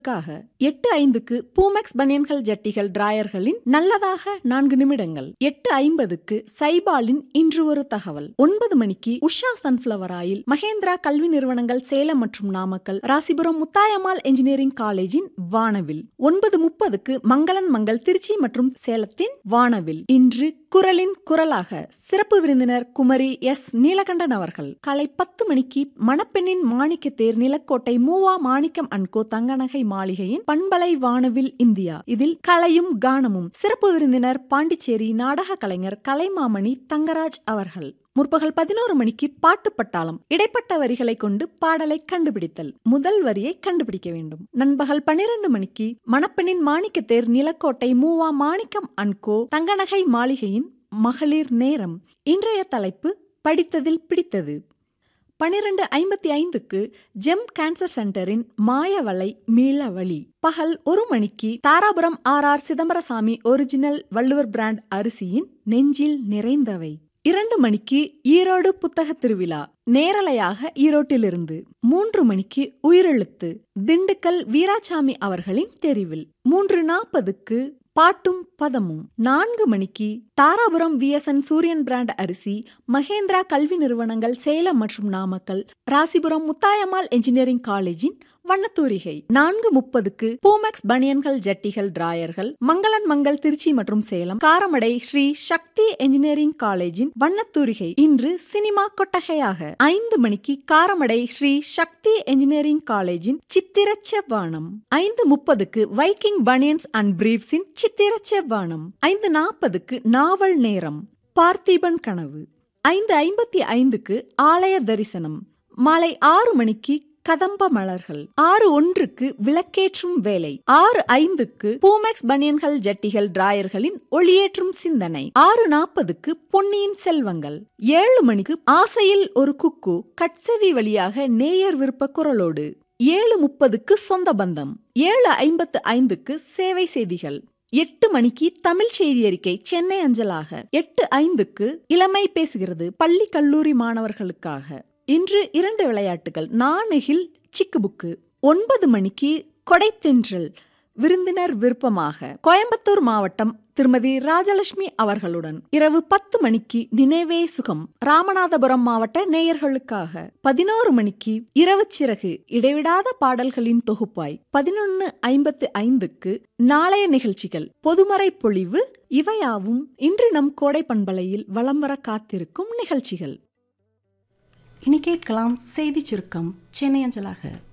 க்காக எட்டு ஐந்துக்கு பூமெக்ஸ் பனியன்கள் ஜட்டிகள் டிராயர்களின் நல்லதாக நான்கு நிமிடங்கள் எட்டு ஐம்பதுக்கு சைபாலின் இன்று ஒரு தகவல் ஒன்பது மணிக்கு உஷா சன்ஃபிளவர் ஆயில் மகேந்திரா கல்வி நிறுவனங்கள் சேலம் மற்றும் நாமக்கல் ராசிபுரம் முத்தாயம்மாள் என்ஜினியரிங் காலேஜின் வானவில் ஒன்பது முப்பதுக்கு மங்களன் மங்கள் திருச்சி மற்றும் சேலத்தின் வானவில் இன்று குரலின் குரலாக சிறப்பு விருந்தினர் குமரி எஸ் நீலகண்டன் அவர்கள் காலை பத்து மணிக்கு மணப்பெண்ணின் மாணிக்க தேர் நிலக்கோட்டை மூவா மாணிக்கம் அன்கோ தங்கநகை மாளிகையின் பண்பலை வானவில் இந்தியா இதில் கலையும் கானமும் சிறப்பு விருந்தினர் பாண்டிச்சேரி நாடக கலைஞர் கலைமாமணி தங்கராஜ் அவர்கள் முற்பகல் பதினோரு மணிக்கு பாட்டு பட்டாளம் இடைப்பட்ட வரிகளை கொண்டு பாடலை கண்டுபிடித்தல் முதல் வரியை கண்டுபிடிக்க வேண்டும் நண்பகல் பன்னிரண்டு மணிக்கு மணப்பெண்ணின் மாணிக்கத்தேர் நிலக்கோட்டை மூவா மாணிக்கம் அன்கோ தங்கநகை மாளிகையின் மகளிர் நேரம் இன்றைய தலைப்பு படித்ததில் பிடித்தது பனிரெண்டு ஐம்பத்தி ஐந்துக்கு ஜெம் கேன்சர் சென்டரின் மாயவலை மீளவழி பகல் ஒரு மணிக்கு Dharapuram R R Chidambarasamy original Valluvar brand அரிசியின் நெஞ்சில் நிறைந்தவை இரண்டு மணிக்கு ஈரோடு புத்தக திருவிழா நேரலையாக ஈரோட்டிலிருந்து மூன்று மணிக்கு உயிரெழுத்து திண்டுக்கல் வீராசாமி அவர்களின் தெரிவில் மூன்று நாற்பதுக்கு பாட்டும் பதமும் நான்கு மணிக்கு தாராபுரம் விஎஸ்என் சூரியன் பிராண்ட் அரிசி மகேந்திரா கல்வி நிறுவனங்கள் சேலம் மற்றும் நாமக்கல் ராசிபுரம் முத்தாயம்மாள் என்ஜினியரிங் காலேஜின் வண்ணத்தூரிகை நான்கு முப்பதுக்கு பூமெக்ஸ் பனியன்கள் ஜட்டிகள் டிராயர்கள் மங்களன் மங்கள் திருச்சி மற்றும் சேலம் காரமடை ஸ்ரீ சக்தி என்ஜினியரிங் காலேஜின் வண்ணத்தூரிகை இன்று சினிமா கொட்டகையாக ஐந்து மணிக்கு காரமடை ஸ்ரீ சக்தி என்ஜினியரிங் காலேஜின் சித்திர செவ்வானம் ஐந்து முப்பதுக்கு வைக்கிங் பனியன்ஸ் அண்ட் பிரீவ்ஸின் சித்திர செவ்வானம் ஐந்து நாற்பதுக்கு நாவல் நேரம் பார்த்திபன் கனவு ஐந்து ஐம்பத்தி ஐந்துக்கு ஆலய தரிசனம் மாலை ஆறு மணிக்கு கதம்ப மலர்கள் ஆறு ஒன்றுக்கு விளக்கேற்றும் வேலை ஆறு ஐந்துக்கு பூமெக்ஸ் பனியன்கள் ஜட்டிகள் டிராயர்களின் ஒளியேற்றும் சிந்தனை ஆறு நாற்பதுக்கு பொன்னியின் செல்வங்கள் ஏழு மணிக்கு ஆசையில் ஒரு குக்கு கட்செவி வழியாக நேயர் விருப்ப குரலோடு ஏழு முப்பதுக்கு சொந்த பந்தம் ஏழு ஐம்பத்து ஐந்துக்கு சேவை செய்திகள் எட்டு மணிக்கு தமிழ் செய்தி அறிக்கை சென்னை அஞ்சலாக எட்டு ஐந்துக்கு இளமை பேசுகிறது பள்ளி கல்லூரி மாணவர்களுக்காக இன்று இரண்டு விளையாட்டுகள் நாணெகில் சிக்கு புக்கு ஒன்பது மணிக்கு கொடைத்தென்றல் விருந்தினர் விருப்பமாக கோயம்புத்தூர் மாவட்டம் திருமதி ராஜலட்சுமி அவர்களுடன் இரவு பத்து மணிக்கு நினைவே சுகம் ராமநாதபுரம் மாவட்ட நேயர்களுக்காக பதினோரு மணிக்கு இரவு சிறகு இடைவிடாத பாடல்களின் தொகுப்பாய் பதினொன்னு ஐம்பத்து ஐந்துக்கு நாளைய நிகழ்ச்சிகள் பொதுமறை பொழிவு இவையாவும் இன்று நம் கோடை பண்பலையில் வலம் வர காத்திருக்கும் நிகழ்ச்சிகள் இனி கேட்கலாம் செய்தி சுருக்கம் சென்னை அஞ்சலாக